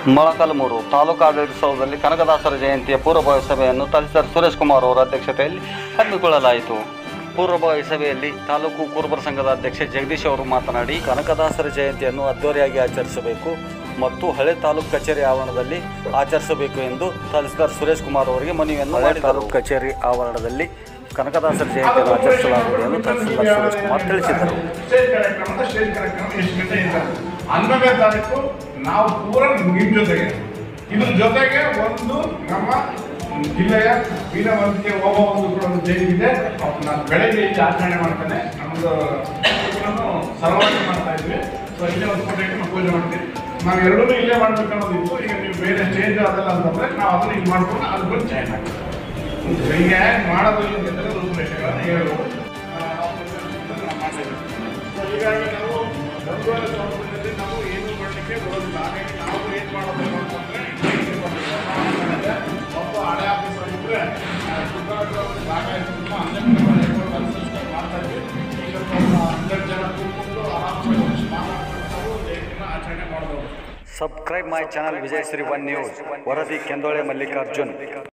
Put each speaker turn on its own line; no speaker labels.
ಮೊಳಕಾಲ್ಮೂರು ತಾಲೂಕು ಆಡಳಿತೋತ್ಸವದಲ್ಲಿ ಕನಕದಾಸರ ಜಯಂತಿಯ ಪೂರ್ವಭಾವಿ ಸಭೆಯನ್ನು ತಹಸೀಲ್ದಾರ್ ಸುರೇಶ್ ಕುಮಾರ್ ಅವರ ಅಧ್ಯಕ್ಷತೆಯಲ್ಲಿ ಹಮ್ಮಿಕೊಳ್ಳಲಾಯಿತು ಪೂರ್ವಭಾವಿ ಸಭೆಯಲ್ಲಿ ತಾಲೂಕು ಕುರುಬರ ಸಂಘದ ಅಧ್ಯಕ್ಷ ಜಗದೀಶ್ ಅವರು ಮಾತನಾಡಿ ಕನಕದಾಸರ ಜಯಂತಿಯನ್ನು ಅದ್ದೂರಿಯಾಗಿ ಆಚರಿಸಬೇಕು ಮತ್ತು ಹಳೆ ತಾಲೂಕು ಕಚೇರಿ ಆವರಣದಲ್ಲಿ ಆಚರಿಸಬೇಕು ಎಂದು ತಹಸೀಲ್ದಾರ್ ಸುರೇಶ್ ಕುಮಾರ್ ಅವರಿಗೆ ಮನವಿಯನ್ನು ಹಳೆ ತಾಲೂಕು ಕಚೇರಿ ಆವರಣದಲ್ಲಿ ಕನಕದಾಸರ ಜಯಂತಿಯನ್ನು ಆಚರಿಸಲಾಗುವುದು ಎಂದು ತಹಸೀಲ್ದಾರ್ ಸುರೇಶ್ ಕುಮಾರ್ ತಿಳಿಸಿದರು
ಸ್ಟೇಜ್ ಕಾರ್ಯಕ್ರಮ ಅಂತ ಸ್ಟೇಜ್ ಕಾರ್ಯಕ್ರಮ ಎಷ್ಟು ಗಂಟೆ ಇಲ್ಲ ಹನ್ನೊಂದನೇ ತಾರೀಕು ನಾವು ಪೂರ ನಿಮ್ಮ ಜೊತೆಗೆ ಇದ್ರ ಜೊತೆಗೆ ಒಂದು ನಮ್ಮ ಜಿಲ್ಲೆಯ ವೀರವಂತಿಕೆ ಹೋಗೋ ಒಂದು ಕೂಡ ಒಂದು ಜೈಲು ಇದೆ ಅವ್ರು ನಾನು ಬೆಳಗ್ಗೆ ಇಲ್ಲಿ ಆಚರಣೆ ಮಾಡ್ತೇನೆ ನಮ್ಮದು ಇದನ್ನು ಸರ್ವಾಂಗ ಮಾಡ್ತಾ ಇದ್ವಿ ಸೊ ಇಲ್ಲೇ ಒಂದು ಕೋಟೆ ಇಟ್ಟು ನಾವು ಪೂಜೆ ಮಾಡ್ತೀವಿ ನಾವು ಎರಡೂ ಇಲ್ಲೇ ಮಾಡ್ಬೇಕು ಅನ್ನೋದಿತ್ತು ಈಗ ನೀವು ಬೇರೆ ಸ್ಟೇಜ್ ಅದೆಲ್ಲ ಅಂತಂದ್ರೆ ನಾವು ಅದನ್ನ ಇಲ್ಲಿ ಮಾಡ್ಕೊಂಡು ಅದ್ರ ಬಂದು ಜಾಯ್ನ್ ಆಗ್ತೀವಿ ಈಗ ಹೇಗೆ ಮಾಡೋದು ಇಲ್ಲ ಅಂತಂದ್ರೆ ರೂಪುರೇಷೆಗಳನ್ನು ಹೇಳ್ಬೋದು ಆ, ನಾವು ಅದನ್ನ ಮಾಡ್ತೀವಿ. ಸೊ ಹೀಗಾಗಿ ನಾವು ಗಂಗೋರ ಸಂದರ್ಭದಲ್ಲಿ ನಾವು ಏನು ಮಾಡಲಿಕ್ಕೆ ಬರೋದಿಲ್ಲ ಹಾಗಾಗಿ ನಾವು ಏನು ಮಾಡಬೇಕು ಅಂತಂದ್ರೆ ಇಲ್ಲಿ ಬಂದಿದೆ. ಒಬ್ಬ ಹಳೆ ಆಫೀಸರ್ ಇದ್ರೆ ಸುಧಾರಣೆ ಭಾಗ ಇರ್ತಿತ್ತು ಹನ್ನೆರಡು ಮಾಡ್ತಾ ಇದ್ವಿ ಈಗ ಒಂದು ಹನ್ನೆರಡು ಜನ ಕೂತ್ಕೊಂಡು ಆರಾಮಾಗಿ ಸ್ನಾನ ಮಾಡ್ಕೊಂಡು ನಾವು ಜಯಂತಿನ ಆಚರಣೆ ಮಾಡ್ಬೋದು
subscribe my channel Vijayashree one news ವರದಿ ಕೆಂದೋಳೆ ಮಲ್ಲಿಕಾರ್ಜುನ್